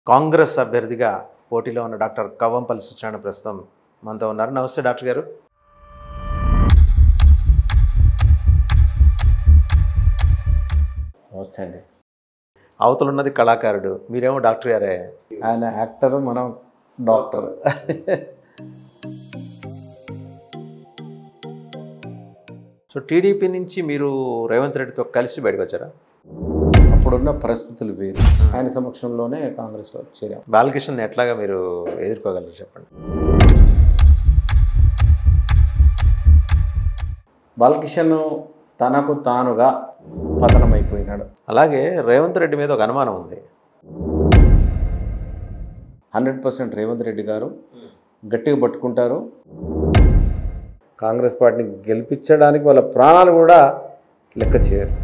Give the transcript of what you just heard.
కాంగ్రెస్ అభ్యర్థిగా పోటీలో ఉన్న డాక్టర్ కవ్వంపల్లి సత్యనారాయణ ప్రస్తుతం మనతో ఉన్నారు నమస్తే డాక్టర్ గారు నమస్తే అండి అవతల ఉన్నది కళాకారుడు మీరేమో డాక్టర్ గారే ఆయన యాక్టర్ మనం డాక్టర్ సో టీడీపీ నుంచి మీరు రేవంత్ రెడ్డితో కలిసి బయటకు వచ్చారా అప్పుడున్న పరిస్థితులు వేరు ఆయన సమక్షంలోనే కాంగ్రెస్లో చేరాం బాలకృష్ణ ఎట్లాగా మీరు ఎదుర్కోగలరు చెప్పండి బాలకిషన్ తనకు తానుగా పతనమైపోయినాడు అలాగే రేవంత్ రెడ్డి మీద ఒక అనుమానం ఉంది హండ్రెడ్ పర్సెంట్ రేవంత్ రెడ్డి గారు గట్టిగా పట్టుకుంటారు కాంగ్రెస్ పార్టీని గెలిపించడానికి వాళ్ళ ప్రాణాలు కూడా లెక్క చేయరు